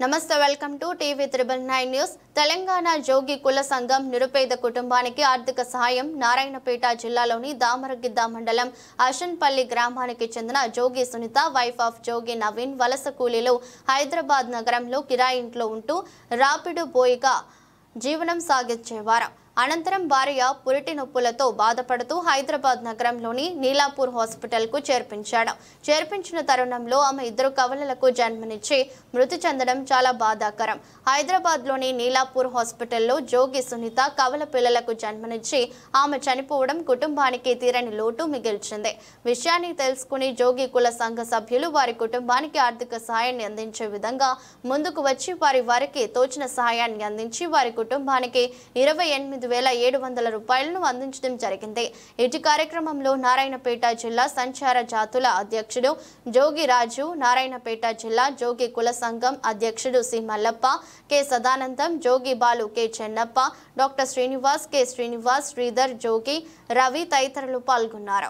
నమస్తే welcome to TV triple nine news Telangana Jogi కుల సంఘం నిరుపేద కుటుంబానికి ఆర్థిక సహాయం నారాయణపేట జిల్లాలోని దామరగిద్ద మండలం అషన్పల్లి గ్రామానికి చెందిన జోగి సునీత వైఫ్ ఆఫ్ జోగి నవీన్ వలస కూలీలు హైదరాబాద్ నగరంలో కిరాయి ఇంట్లో ఉంటూ రాపిడు బోయిగా జీవనం సాగించేవారు అనంతరం భార్య పురిటి నొప్పులతో బాధపడుతూ హైదరాబాద్ నగరంలోని నీలాపూర్ హాస్పిటల్కు చేర్పించాడు చేర్పించిన తరుణంలో ఆమె ఇద్దరు కవలలకు జన్మనిచ్చి మృతి చెందడం చాలా బాధాకరం హైదరాబాద్లోని నీలాపూర్ హాస్పిటల్లో జోగి సునీత కవల పిల్లలకు జన్మనిచ్చి ఆమె చనిపోవడం కుటుంబానికి తీరని లోటు మిగిల్చింది విషయాన్ని తెలుసుకుని జోగి కుల సంఘ సభ్యులు వారి కుటుంబానికి ఆర్థిక సహాయాన్ని అందించే విధంగా ముందుకు వచ్చి వారి వారికి తోచిన సహాయాన్ని అందించి వారి కుటుంబానికి ఇరవై ఎనిమిది వేల ఏడు వందల రూపాయలను అందించడం జరిగింది ఇటు కార్యక్రమంలో నారాయణపేట జిల్లా సంచార జాతుల అధ్యక్షుడు జోగి రాజు నారాయణపేట జిల్లా జోగి కుల సంఘం అధ్యక్షుడు C Mallappa K Sadanandam Jogi Balu K Chennappa doctor Srinivas K Srinivas Sridhar Jogi Ravi తదితరులు పాల్గొన్నారు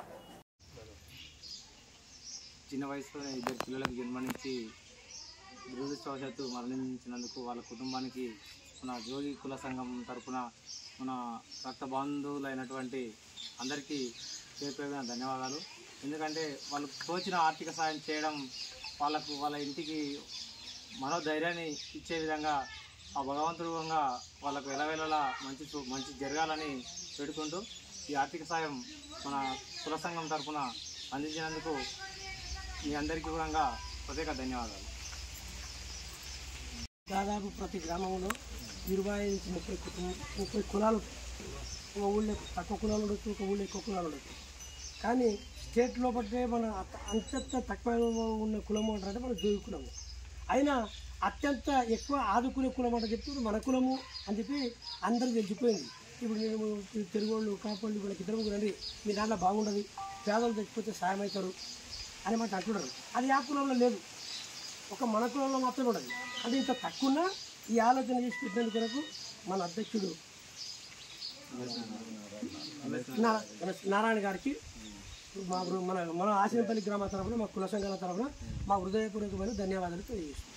చిన్న వయసులోనే ఇద్దరు పిల్లలకు జన్మనిచ్చి దురదృష్టవశాత్తు మరణించినందుకు వాళ్ళ కుటుంబానికి మన జోగి కుల సంఘం తరపున మన రక్త బంధువులైనటువంటి అందరికీ పేరుపేరున ధన్యవాదాలు ఎందుకంటే వాళ్ళు తోచిన ఆర్థిక సాయం చేయడం వాళ్ళకు వాళ్ళ ఇంటికి మనోధైర్యాన్ని ఇచ్చే విధంగా ఆ భగవంతుడుగా వాళ్ళకు ఎలవేళలా మంచి చూ- మంచి జరగాలని పెడుకుంటూ ఈ ఆర్థిక సాయం మన కుల సంఘం తరపున అందించినందుకు మీ అందరికీ కూడా ప్రత్యేక ధన్యవాదాలు దాదాపు ప్రతి గ్రామంలో ఇరవై నుంచి ముప్పై కుటుంబం ముప్పై కులాలు ఒక ఊళ్ళో తక్కువ కులాలు ఉండొచ్చు ఒక ఊళ్ళో ఎక్కువ కులాలు ఉండొచ్చు కానీ స్టేట్ లోపటే మన అత- అంతంత తక్కువ ఉన్న కులం అంటే మన జోగి కులము అయినా అత్యంత ఎక్కువ ఆదుకునే కులం అంటే చెప్తే మన కులము అని చెప్పి అందరూ తెలిసిపోయింది ఇప్పుడు నేను తెలుగు వాళ్ళు కాపాళ్ళు వీళ్ళకి ఇద్దరు ముగ్గురు రండి మీ దాంట్లో బాగుండదు పేదలు చచ్చిపోతే సాయం అవుతారు అని మాట అంటున్నారు అది ఆ కులంలో లేదు ఒక మన కులంలో మాత్రమే ఉండదు అంటే ఇంత తక్కువ ఈ ఆలోచన చేసి పెట్టినందుకు కొరకు మన అధ్యక్షుడు నా- నారాయణ గారికి మా బృ- మన మన ఆసినపల్లి గ్రామ తరఫున మా కుల సంఘాల తరఫున మా హృదయపూర్వకమైన ధన్యవాదాలు తెలియజేస్తున్నాం